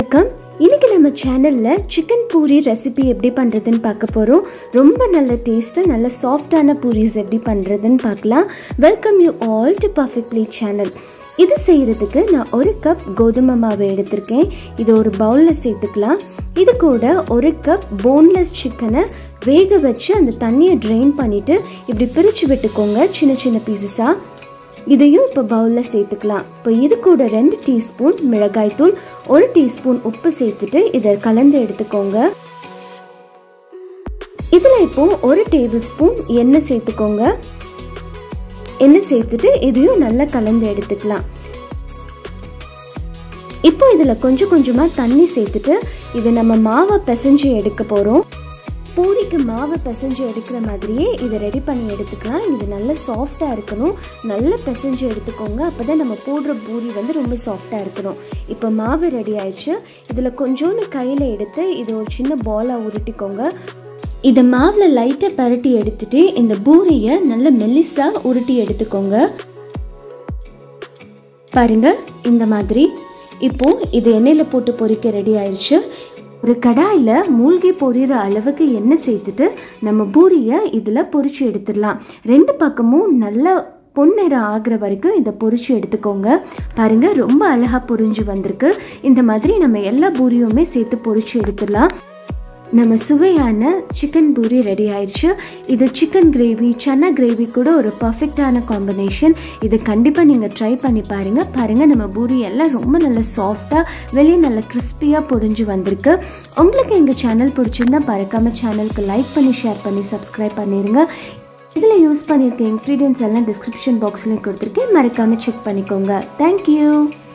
வணக்கம் இன்னைக்கு நம்ம சேனலில் சிக்கன் பூரி ரெசிபி எப்படி பண்ணுறதுன்னு பார்க்க போகிறோம் ரொம்ப நல்ல டேஸ்ட்டாக நல்ல சாஃப்டான பூரிஸ் எப்படி பண்ணுறதுன்னு பார்க்கலாம் welcome you all to perfectly channel இது செய்கிறதுக்கு நான் ஒரு கப் கோதுமை மாவு எடுத்திருக்கேன் இது ஒரு பவுலில் சேர்த்துக்கலாம் இது கூட ஒரு கப் போன்லெஸ் சிக்கனை வேக வச்சு அந்த தண்ணியை ட்ரெயின் பண்ணிவிட்டு இப்படி பிரித்து விட்டுக்கோங்க சின்ன சின்ன பீசஸாக இதையும் இப்போ பவுலில் சேர்த்துக்கலாம் இப்போ இது கூட ரெண்டு டீஸ்பூன் மிளகாய்த்தூள் ஒரு டீஸ்பூன் உப்பு சேர்த்துட்டு இதை கலந்து எடுத்துக்கோங்க இதில் இப்போ ஒரு டேபிள் ஸ்பூன் எண்ணெய் சேர்த்துக்கோங்க எண்ணெய் சேர்த்துட்டு இதையும் நல்லா கலந்து எடுத்துக்கலாம் இப்போ இதில் கொஞ்சம் கொஞ்சமாக தண்ணி சேர்த்துட்டு இதை நம்ம மாவை பிசைஞ்சு எடுக்க போகிறோம் பூரிக்கு மாவை பிசைஞ்சு எடுக்கிற மாதிரியே இதை ரெடி பண்ணி எடுத்துக்கலாம் இது நல்ல சாஃப்டாக இருக்கணும் நல்ல பிசைஞ்சு எடுத்துக்கோங்க அப்போ தான் நம்ம போடுற பூரி வந்து ரொம்ப சாஃப்டாக இருக்கணும் இப்போ மாவு ரெடி ஆயிடுச்சு இதில் கொஞ்சோண்டு கையில் எடுத்து இது ஒரு சின்ன பாலாக உருட்டிக்கோங்க இதை மாவில் லைட்டாக பரட்டி எடுத்துட்டு இந்த பூரியை நல்ல மெல்லிஸாக உருட்டி எடுத்துக்கோங்க பாருங்க இந்த மாதிரி இப்போ இது எண்ணெயில் போட்டு பொரிக்க ரெடி ஆயிடுச்சு ஒரு கடாயில் மூழ்கி பொரியிற அளவுக்கு எண்ணெய் சேர்த்துட்டு நம்ம பூரியை இதில் பொரிச்சு எடுத்துடலாம் ரெண்டு பக்கமும் நல்லா பொன்னிறம் ஆகிற வரைக்கும் இதை பொரிச்சு எடுத்துக்கோங்க பாருங்க ரொம்ப அழகாக பொரிஞ்சு வந்திருக்கு இந்த மாதிரி நம்ம எல்லா பூரியுமே சேர்த்து பொரிச்சு எடுத்துடலாம் நம்ம சுவையான சிக்கன் பூரி ரெடி ஆயிடுச்சு இது சிக்கன் கிரேவி சன்னா கிரேவி கூட ஒரு பர்ஃபெக்டான காம்பினேஷன் இது கண்டிப்பாக நீங்கள் ட்ரை பண்ணி பாருங்கள் பாருங்கள் நம்ம பூரி எல்லாம் ரொம்ப நல்ல சாஃப்டாக வெளியே நல்ல கிறிஸ்பியாக பொரிஞ்சு வந்திருக்கு உங்களுக்கு எங்கள் சேனல் பிடிச்சிருந்தா பறக்காம சேனலுக்கு லைக் பண்ணி ஷேர் பண்ணி சப்ஸ்கிரைப் பண்ணிடுங்க இதில் யூஸ் பண்ணியிருக்க இன்க்ரீடியன்ஸ் எல்லாம் டிஸ்கிரிப்ஷன் பாக்ஸ்லேயும் கொடுத்துருக்கேன் மறக்காமல் செக் பண்ணிக்கோங்க தேங்க்யூ